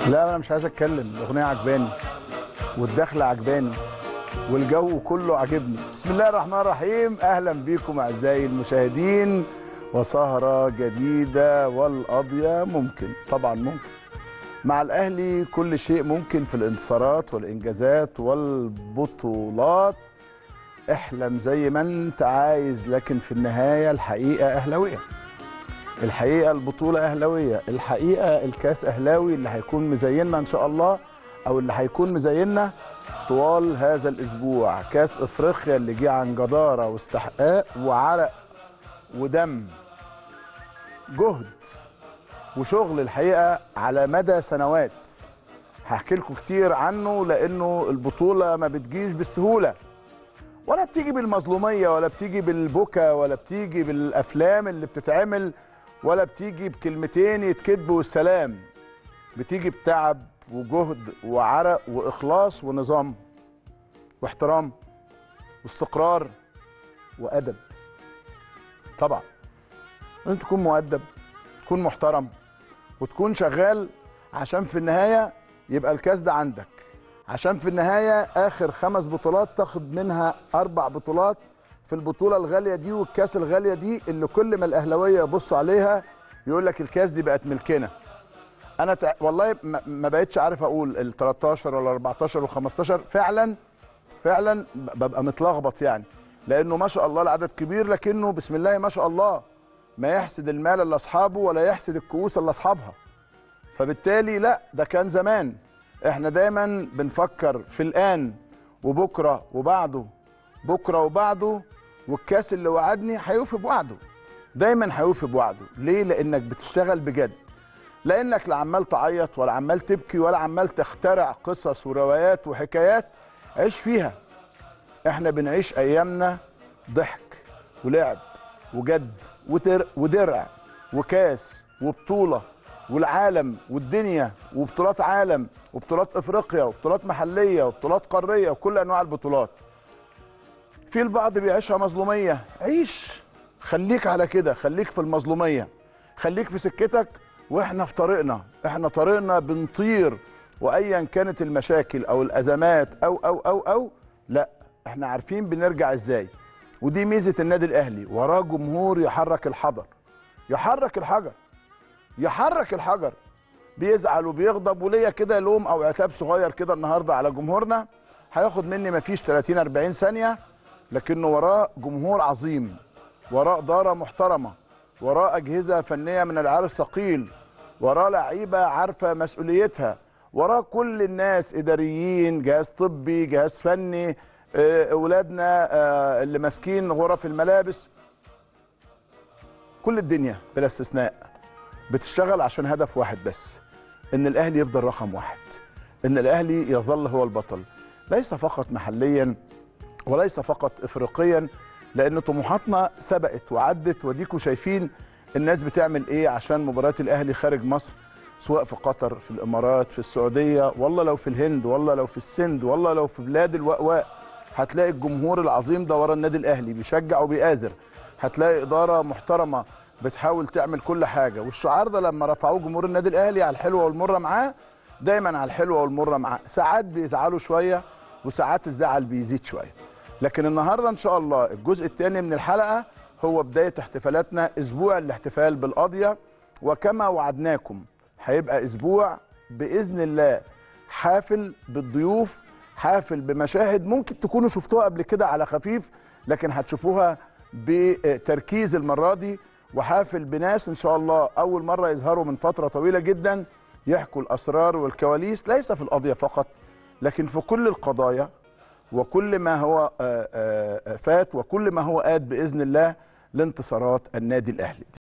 لا انا مش عايز اتكلم الاغنيه عجباني والدخله عجباني والجو كله عجبني بسم الله الرحمن الرحيم اهلا بيكم اعزائي المشاهدين وسهره جديده والقضيه ممكن طبعا ممكن مع الاهلي كل شيء ممكن في الانتصارات والانجازات والبطولات احلم زي ما انت عايز لكن في النهايه الحقيقه اهلاويه الحقيقه البطوله اهلاويه الحقيقه الكاس اهلاوي اللي هيكون مزيننا ان شاء الله او اللي هيكون مزيننا طوال هذا الاسبوع كاس افريقيا اللي جه عن جداره واستحقاق وعرق ودم جهد وشغل الحقيقه على مدى سنوات هحكي لكم كتير عنه لانه البطوله ما بتجيش بالسهوله ولا بتيجي بالمظلوميه ولا بتيجي بالبكا ولا بتيجي بالافلام اللي بتتعمل ولا بتيجي بكلمتين يتكتبوا والسلام بتيجي بتعب وجهد وعرق واخلاص ونظام واحترام واستقرار وادب طبعا انت تكون مؤدب تكون محترم وتكون شغال عشان في النهايه يبقى الكاس ده عندك عشان في النهايه اخر خمس بطولات تاخد منها اربع بطولات في البطوله الغاليه دي والكاس الغاليه دي اللي كل ما الاهلاويه يبصوا عليها يقول لك الكاس دي بقت ملكنا انا تع... والله ما ما بقتش عارف اقول ال 13 ولا 14 ولا 15 فعلا فعلا ببقى متلخبط يعني لانه ما شاء الله العدد كبير لكنه بسم الله ما شاء الله ما يحسد المال الا اصحابه ولا يحسد الكؤوس الا اصحابها فبالتالي لا ده كان زمان احنا دايما بنفكر في الان وبكره وبعده بكره وبعده والكاس اللي وعدني هيوفي بوعده دايما هيوفي بوعده ليه لانك بتشتغل بجد لانك لا عمال تعيط ولا عمال تبكي ولا عمال تخترع قصص وروايات وحكايات عيش فيها احنا بنعيش ايامنا ضحك ولعب وجد ودر ودرع وكاس وبطوله والعالم والدنيا وبطولات عالم وبطولات افريقيا وبطولات محليه وبطولات قاريه وكل انواع البطولات في البعض بيعيشها مظلوميه عيش خليك على كده خليك في المظلوميه خليك في سكتك واحنا في طريقنا احنا طريقنا بنطير وايا كانت المشاكل او الازمات او او او او لا احنا عارفين بنرجع ازاي ودي ميزه النادي الاهلي وراه جمهور يحرك الحجر يحرك الحجر يحرك الحجر بيزعل وبيغضب وليا كده لوم او عتاب صغير كده النهارده على جمهورنا هياخد مني مفيش 30 40 ثانيه لكنه وراه جمهور عظيم وراه اداره محترمه وراه اجهزه فنيه من العيار الثقيل وراه لعيبه عارفه مسؤوليتها وراه كل الناس اداريين جهاز طبي جهاز فني آه، اولادنا آه، اللي ماسكين غرف الملابس كل الدنيا بلا استثناء بتشتغل عشان هدف واحد بس ان الاهلي يفضل رقم واحد ان الاهلي يظل هو البطل ليس فقط محليا وليس فقط افريقيا لان طموحاتنا سبقت وعدت وديكوا شايفين الناس بتعمل ايه عشان مباريات الاهلي خارج مصر سواء في قطر في الامارات في السعوديه والله لو في الهند والله لو في السند والله لو في بلاد الوأواء هتلاقي الجمهور العظيم ده ورا النادي الاهلي بيشجع وبيآزر هتلاقي اداره محترمه بتحاول تعمل كل حاجه والشعار ده لما رفعوه جمهور النادي الاهلي على الحلوه والمره معاه دايما على الحلوه والمره معاه ساعات بيزعلوا شويه وساعات الزعل بيزيد شويه لكن النهارده ان شاء الله الجزء الثاني من الحلقه هو بدايه احتفالاتنا اسبوع الاحتفال بالقضيه وكما وعدناكم هيبقى اسبوع باذن الله حافل بالضيوف حافل بمشاهد ممكن تكونوا شفتوها قبل كده على خفيف لكن هتشوفوها بتركيز المره دي وحافل بناس ان شاء الله اول مره يظهروا من فتره طويله جدا يحكوا الاسرار والكواليس ليس في القضيه فقط لكن في كل القضايا وكل ما هو آه، آه، فات وكل ما هو آت باذن الله لانتصارات النادي الاهلي